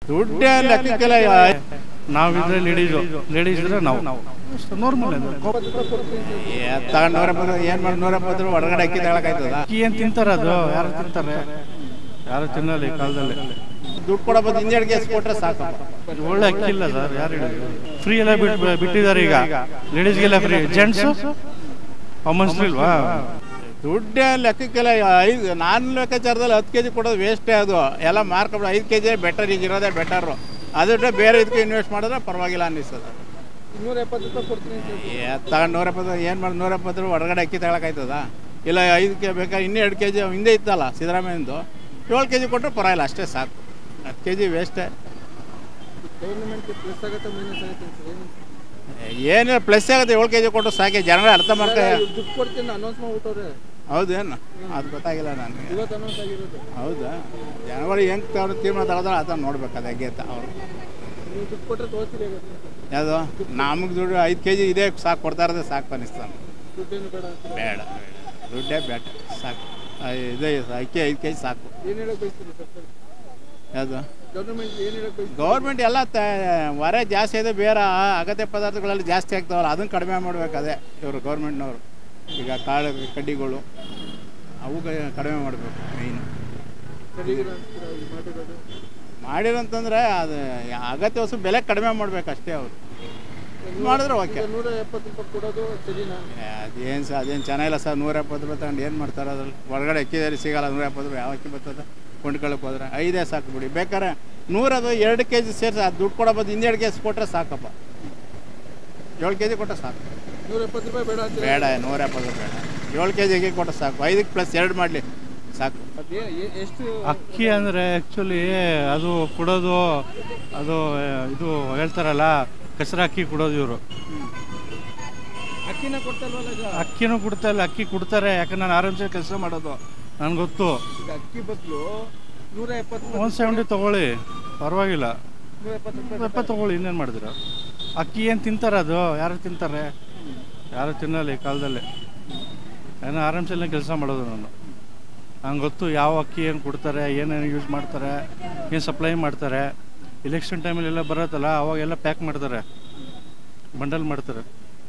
ದುಡ್ಡೇ ಲೆಕ್ಕಕ್ಕೆಲ್ಲ ನಾವಿದ್ರೆ ladies ladies ಇದ್ರೆ ನಾವು ನಾರ್ಮಲ್ ಅದು ತಗೊಂಡು ನೂರ ಎಪ್ಪತ್ತು ಏನು ಮಾಡಿ ನೂರ ಎಪ್ಪತ್ತು ರೂಪಾಯಿ ಹೊರಗಡೆ ಅಕ್ಕಿ ತಗೊಳಕಾಯ್ತದ ಅಕ್ಕಿ ಏನು ತಿಂತಾರೆ ಅದು ಯಾರು ತಿಂತಾರೆ ಯಾರು ತಿನ್ನಲ್ಲ ಈ ಕಾಲದಲ್ಲಿ ದುಡ್ಡು ಕೊಡೋ ಬದಲು ಹಿಂದೆ ಕೇಸ್ ಕೊಟ್ರೆ ಸಾಕಪ್ಪ ಒಳ್ಳೆ ಅಕ್ಕಿ ಇಲ್ಲ ಸರ್ ಯಾರು ಹೇಳಿದ್ರು ಫ್ರೀ ಎಲ್ಲ ಬಿಟ್ಟು ಬಿಟ್ಟಿದ್ದಾರೆ ಈಗ ಲೇಡೀಸ್ಗೆಲ್ಲ ಫ್ರೀ ಜೆಂಟ್ಸು ವುಮನ್ಸ್ ಫ್ರೀ ಇಲ್ವಾ ದುಡ್ಡೇ ಲೆಕ್ಕಕ್ಕೆಲ್ಲ ಐದು ನಾನು ಲೆಕ್ಕಾಚಾರದಲ್ಲಿ ಹತ್ತು ಕೆ ಜಿ ಕೊಡೋದು ವೇಸ್ಟೇ ಅದು ಎಲ್ಲ ಮಾರ್ಕೊಂಡು ಐದು ಕೆ ಜಿ ಬೆಟರ್ ಈಗ ಇರೋದೇ ಬೆಟರು ಅದಿಟ್ಟರೆ ಬೇರೆ ಇದಕ್ಕೆ ಇನ್ವೆಸ್ಟ್ ಮಾಡಿದ್ರೆ ಪರವಾಗಿಲ್ಲ ಅನ್ನಿಸ್ತದೆ ಇನ್ನೂರ ಎಪ್ಪತ್ತು ರೂಪಾಯಿ ಕೊಡ್ತೀನಿ ಅಂತ ಹೇಳ್ಬಿಟ್ಟು. ಏ ತಗೊಂಡು ನೂರ ಎಪ್ಪತ್ತು ಏನು ಮಾಡಿ ನೂರ ಎಪ್ಪತ್ತು ರೂಪಾಯಿ ಹೊರಗಡೆ ಅಕ್ಕಿ ತಗೊಳಕಾಯ್ತದ ಇಲ್ಲ ಐದು ಕೆ ಬೇಕಾ ಇನ್ನೂ ಎರಡು ಕೆ ಜಿ ಹಿಂದೆ ಇತ್ತಲ್ಲ ಸಿದ್ದರಾಮಯ್ಯಂದು ಏಳು ಕೆ ಜಿ ಕೊಟ್ಟರೆ ಪರವಾಗಿಲ್ಲ ಅಷ್ಟೇ ಸಾಕು ಹತ್ತು ಕೆ ಜಿ ವೇಸ್ಟೇ ಗೌರ್ಮೆಂಟ್ ಪ್ಲಸ್ ಆಗುತ್ತೆ ಮೈನಸ್ ಆಗುತ್ತೆ ಅಂತ ಏನು ಏನಿಲ್ಲ ಪ್ಲಸ್ ಆಗುತ್ತೆ ಏಳು ಕೆ ಜಿ ಕೊಟ್ಟು ಸಾಕೆ ಜನರೇ ಅರ್ಥ ಮಾಡ್ಕೊ ಇವ್ರು ದುಡ್ಡು ಕೊಡ್ತೀನಿ ಅನೌನ್ಸ್ ಮಾಡ್ಬಿಟ್ಟವ್ರೆ ಹೌದೇನು ಅದು ಗೊತ್ತಾಗಿಲ್ಲ ನನಗೆ ಇವತ್ತು ಅನೌನ್ಸ್ ಆಗಿರೋದು ಹೌದಾ ಜನವರಿ ಹೆಂಗೆ ತಗೊಂಡು ತೀರ್ಮಾನ ತಗೋದ್ರೆ ಅದನ್ನ ನೋಡ್ಬೇಕು ಅದು ಹೆಂಗೆ ಅಂತ ಅವರು ನೀವು ದುಡ್ಡು ಕೊಟ್ಟರೆ ತೋರಿಸ್ತೀರಿ ಆಗುತ್ತೆ ಯಾವುದು ನಮಗೆ ದುಡ್ಡು ಐದು ಕೆ ಜಿ ಇದೆ ಸಾಕು ಕೊಡ್ತಾ ಇರೋದೇ ಸಾಕು ಅನಿಸ್ತಾನೆ ದುಡ್ಡೇನು ಬೇಡ ಅಂತ ಬೇಡ ಬೇಡ ದುಡ್ಡೇ ಬೇಡ ಸಾಕು ಆ, ಇದೆ ಅಕ್ಕಿ ಐದು ಕೆ ಜಿ ಸಾಕು ಏನು ಹೇಳಕ್ ಬಯಸ್ತೀರಿ ಸರ್ಕಾರ ಯಾವುದು ಗೌರ್ಮೆಂಟ್ ಏನು ಹೇಳಕ್ ಬಯಸ್ತೀರಿ ಗೌರ್ಮೆಂಟ್ ಎಲ್ಲ ತ ಹೊರೆ ಜಾಸ್ತಿ ಇದೆ ಬೇರೆ ಅಗತ್ಯ ಪದಾರ್ಥಗಳೆಲ್ಲ ಜಾಸ್ತಿ ಆಗ್ತಾವಲ್ಲ ಅದನ್ನು ಕಡಿಮೆ ಮಾಡ್ಬೇಕು ಅದೇ ಇವರು ಗೌರ್ಮೆಂಟ್ನವರು ಈಗ ಕಾಳು ಕಡ್ಡಿಗಳು ಅವು ಕ- ಕಡಿಮೆ ಮಾಡಬೇಕು ಮೇಯ್ನು ಸರಿಗಿಲ್ಲ ಅಂತೀರಾ ಇದು ಮಾಡಿರೋದು ಮಾಡಿರಂತಂದ್ರೆ ಅದು ಅಗತ್ಯ ವಸ್ತು ಬೆಲೆ ಕಡಿಮೆ ಮಾಡ್ಬೇಕು ಅಷ್ಟೇ ಅವರು ಮಾಡಿದ್ರೆ ಓಕೆ ಈಗ ನೂರ ಎಪ್ಪತ್ತು ರೂಪಾಯಿ ಕೊಡೋದು ಸರಿನಾ ಅದೇನು ಸಹ ಅದೇನು ಚೆನ್ನಾಗಿಲ್ಲ ಸರ್ ನೂರ ಎಪ್ಪತ್ತು ರೂಪಾಯಿ ತಗೊಂಡು ಏನು ಮಾಡ್ತಾರೆ ಅದ್ರಲ್ಲಿ ಹೊರಗಡೆ ಅಕ್ಕಿದಲ್ಲಿ ಸಿಗಲ್ಲ ನೂರ ಎಪ್ಪತ್ತು ರೂಪಾಯಿ ಯಾವ ಅಕ್ಕಿ ಬರ್ತದೆ ಕೊಂಡ್ಕೊಳಕ್ಕೆ ಹೋದ್ರೆ ಐದೇ ಸಾಕು ಬಿಡಿ ಬೇಕಾದ್ರೆ ನೂರದು ಎರಡು ಕೆ ಜಿ ಸೇರಿಸಿ ಅದು ದುಡ್ಡು ಕೊಡೋ ಬದಲು ಇನ್ನೆರಡು ಕೆ ಜಿ ಕೊಟ್ಟರೆ ಸಾಕಪ್ಪ ಏಳು ಕೆ ಜಿ ಕೊಟ್ಟರೆ ಸಾಕು ನೂರ ಎಪ್ಪತ್ತು ರೂಪಾಯಿ ಬೇಡ ಅಂತ ಬೇಡ ನೂರ ಎಪ್ಪತ್ತು ಬೇಡ ಏಳು ಕೆ ಜಿಗೆ ಕೊಟ್ಟರೆ ಸಾಕು ಐದಕ್ಕೆ ಪ್ಲಸ್ ಎರಡು ಮಾಡಲಿ ಸಾಕು ಅದೇ ಎ- ಎಷ್ಟು ಅಕ್ಕಿ ಅಂದರೆ ಆ್ಯಕ್ಚುಲಿ ಅದು ಕೊಡೋದು ಅದು ಆ, ಇದು ಹೇಳ್ತಾರಲ್ಲ ಕೆಸರು ಅಕ್ಕಿ ಕೊಡೋದು ಇವರು ಅಕ್ಕಿನ ಕೊಡ್ತಲ್ವಲ್ಲ ಈಗ ಅಕ್ಕಿನೂ ಕೊಡ್ತಾ ಇಲ್ಲ ಅಕ್ಕಿ ಕೊಡ್ತಾರೆ ಯಾಕಂದ್ರೆ ನಾನು ಆರಾಮ್ಸೆ ಕೆಲಸ ಮಾಡೋದು ನನಗೆ ಗೊತ್ತು ಈಗ ಅಕ್ಕಿ ಬದಲು ನೂರ ಎಪ್ಪತ್ತು ಒನ್ ಸೆವೆಂಟಿ ತೊಗೊಳ್ಳಿ ಪರವಾಗಿಲ್ಲ ನೂರ ಎಪ್ಪತ್ತು ರೂಪಾಯಿ ಎಪ್ಪ ತೊಗೊಳ್ಳಿ ಇನ್ನೇನು ಮಾಡ್ತೀರ ಅಕ್ಕಿ ಏನು ತಿಂತಾರೆ ಅದು ಯಾರು ತಿಂತಾರೆ ಯಾರು ತಿನ್ನಲ್ಲ ಈ ಕಾಲದಲ್ಲಿ ಏನೋ ಆರಾಮ್ಸೆಲ್ಲ ಕೆಲಸ ಮಾಡೋದು ನಾನು ನಂಗೆ ಗೊತ್ತು ಯಾವ ಅಕ್ಕಿ ಏನು ಕೊಡ್ತಾರೆ ಏನೇನು ಯೂಸ್ ಮಾಡ್ತಾರೆ ಏನು ಸಪ್ಲೈ ಮಾಡ್ತಾರೆ ಎಲೆಕ್ಷನ್ ಟೈಮಲ್ಲೆಲ್ಲ ಬರುತ್ತಲ್ಲ ಅವಾಗೆಲ್ಲ ಪ್ಯಾಕ್ ಮಾಡ್ತಾರೆ ಬಂಡಲ್ ಮಾಡ್ತಾರೆ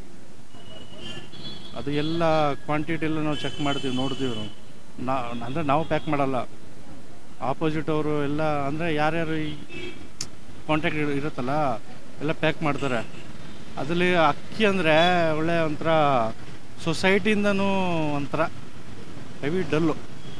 ಅದು ಎಲ್ಲ ಕ್ವಾಂಟಿಟಿ ಎಲ್ಲ ನಾವು ಚೆಕ್ ಮಾಡ್ತೀವಿ ನೋಡ್ತೀವಿ ನಾವು ನಾ ಅಂದರೆ ನಾವು ಪ್ಯಾಕ್ ಮಾಡಲ್ಲ ಆಪೋಸಿಟ್ ಅವರು ಎಲ್ಲ ಅಂದರೆ ಯಾರ್ಯಾರು ಈ ಕಾಂಟ್ಯಾಕ್ಟ್ ಇರುತ್ತಲ್ಲ ಎಲ್ಲ ಪ್ಯಾಕ್ ಮಾಡ್ತಾರೆ ಅದರಲ್ಲಿ ಅಕ್ಕಿ ಅಂದರೆ ಒಳ್ಳೆ ಒಂಥರ ಸೊಸೈಟಿಯಿಂದನೂ ಒಂಥರ ಹೆವಿ ಡಲ್ಲು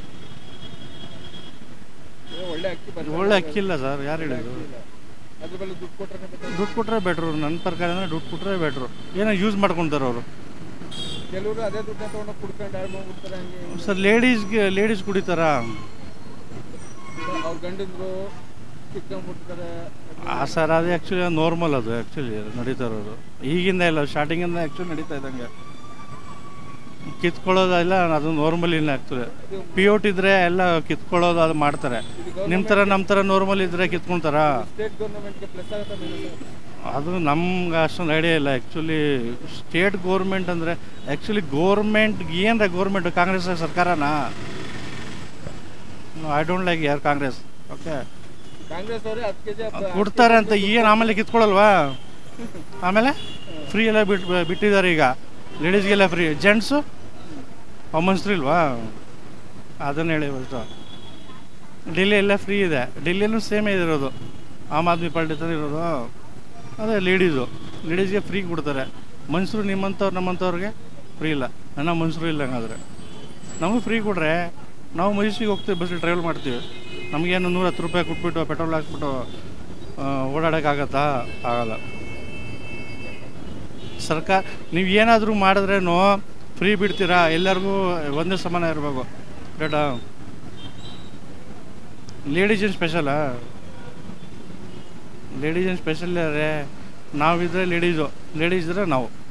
ಏ, ಒಳ್ಳೆ ಅಕ್ಕಿ ಬರ್ತಾ ಒಳ್ಳೆ ಅಕ್ಕಿ ಇಲ್ಲ ಸರ್ ಯಾರು ಹೇಳಿದ್ರು ಅದ್ರ ಮೇಲೆ ದುಡ್ಡು ಕೊಟ್ಟರೆ ದುಡ್ಡು ಕೊಟ್ಟರೆ ಬೆಟ್ರು ನನ್ನ ಪ್ರಕಾರ ಅಂದರೆ ದುಡ್ಡು ಕೊಟ್ಟರೆ ಬೆಟ್ರು ಏನೋ ಯೂಸ್ ಮಾಡ್ಕೊತಾರೆ ಅವರು ಕೆಲವರು ಅದೇ ದುಡ್ಡನ್ನ ತಗೊಂಡು ಕುಡ್ಕೊಂಡು ಹಾಳು ಮಾಡ್ಬಿಡ್ತಾರೆ ಹಂಗೆ ಹಿಂಗೆ. ಸರ್ ಲೇಡೀಸ್ಗೆ ಲೇಡೀಸ್ ಕುಡಿತಾರಾ ಅವ್ರ ಗಂಡಂದ್ರು ಕಿತ್ಕೊಂಡ್ಬಿಡ್ತಾರೆ ಆ ಸರ್ ಅದು ಆ್ಯಕ್ಚುಲಿ ನಾರ್ಮಲ್ ಅದು ಆ್ಯಕ್ಚುಲಿ ನಡೀತಾ ಇರೋದು ಈಗಿಂದ ಇಲ್ಲ ಸ್ಟಾರ್ಟಿಂಗಿಂದ ಆ್ಯಕ್ಚುಲಿ ನಡೀತಾ ಇದ್ದಂಗೆ ಕಿತ್ಕೊಳ್ಳೋದೆಲ್ಲ ಅದು ನಾರ್ಮಲ್ ಇಲ್ಲ ಆ್ಯಕ್ಚುಲಿ ಪಿಯೋಟ್ ಇದ್ರೆ ಎಲ್ಲ ಕಿತ್ಕೊಳ್ಳೋದು ಅದು ಮಾಡ್ತಾರೆ ನಿಮ್ಮ ಥರ ನಮ್ಮ ಥರ ನಾರ್ಮಲ್ ಇದ್ರೆ ಕಿತ್ಕೊತಾರಾ ಸ್ಟೇಟ್ ಗೌರ್ಮೆಂಟ್ಗೆ ಪ್ಲಸ್ ಆಗುತ್ತೆ ಮೈನಸ್ ಆಗುತ್ತೆ ಅದು ನಮ್ಗೆ ಅಷ್ಟೊಂದು ಐಡಿಯಾ ಇಲ್ಲ ಆ್ಯಕ್ಚುಲಿ ಸ್ಟೇಟ್ ಗೋರ್ಮೆಂಟ್ ಅಂದರೆ ಆ್ಯಕ್ಚುಲಿ ಗೋರ್ಮೆಂಟ್ ಏನರ ಗೋರ್ಮೆಂಟ್ ಕಾಂಗ್ರೆಸ್ ಸರ್ಕಾರನಾ ಐ ಡೋಂಟ್ ಲೈಕ್ ಯಾರು ಕಾಂಗ್ರೆಸ್ ಓಕೆ ಕಾಂಗ್ರೆಸ್ ಅವರೇ ಹತ್ತು ಕೆಜಿ ಕೊಡ್ತಾರೆ ಅಂತ ಏನು ಆಮೇಲೆ ಕಿತ್ಕೊಳ್ಳಲ್ವಾ ಆಮೇಲೆ ಫ್ರೀ ಎಲ್ಲ ಬಿಟ್ಟು ಬಿಟ್ಟಿದ್ದಾರೆ ಈಗ ಲೇಡೀಸ್ಗೆಲ್ಲ ಫ್ರೀ ಜೆಂಟ್ಸು ವುಮನ್ಸ್ ಫ್ರೀ ಇಲ್ವಾ ಅದನ್ನು ಹೇಳಿ ಫಸ್ಟು ಡೆಲ್ಲಿ ಎಲ್ಲ ಫ್ರೀ ಇದೆ ಡೆಲ್ಲಿಯಲ್ಲೂ ಸೇಮೇ ಇರೋದು ಆಮ್ ಆದ್ಮಿ ಪಾರ್ಟಿ ಥರ ಇರೋದು ಅದೇ ಲೇಡೀಸು ಲೇಡೀಸ್ಗೆ ಫ್ರೀ ಕೊಡ್ತಾರೆ ಮನುಷ್ಯರು ನಿಮ್ಮಂಥವ್ರು ನಮ್ಮಂಥವ್ರಿಗೆ ಫ್ರೀ ಇಲ್ಲ ನನ್ನ ಮನುಷ್ಯರು ಇಲ್ಲ ಹಂಗಾದ್ರೆ ನಮಗೆ ಫ್ರೀ ಕೊಡ್ರೆ ನಾವು ಮೈಸೂರಿಗೆ ಹೋಗ್ತೀವಿ ಬಸ್ಸಲ್ಲಿ ಟ್ರಾವೆಲ್ ಮಾಡ್ತೀವಿ ನಮಗೇನು ನೂರ ಹತ್ತು ರೂಪಾಯಿ ಕೊಟ್ಬಿಟ್ಟು ಪೆಟ್ರೋಲ್ ಹಾಕ್ಬಿಟ್ಟು ಓಡಾಡೋಕ್ಕಾಗತ್ತಾ ಆಗಲ್ಲ ಸರ್ಕಾರ ನೀವು ಏನಾದರೂ ಮಾಡಿದ್ರೇನು ಫ್ರೀ ಬಿಡ್ತೀರಾ ಎಲ್ಲರಿಗೂ ಒಂದೇ ಸಮಾನ ಇರಬೇಕು ಡೇಟಾ ಲೇಡೀಸ್ ಏನು ಸ್ಪೆಷಲಾ ಲೇಡೀಸ್ ಏನು ಸ್ಪೆಷಲ್ ರೇ ನಾವಿದ್ರೆ ಲೇಡೀಸು ಲೇಡೀಸ್ ಇದ್ರೆ ನಾವು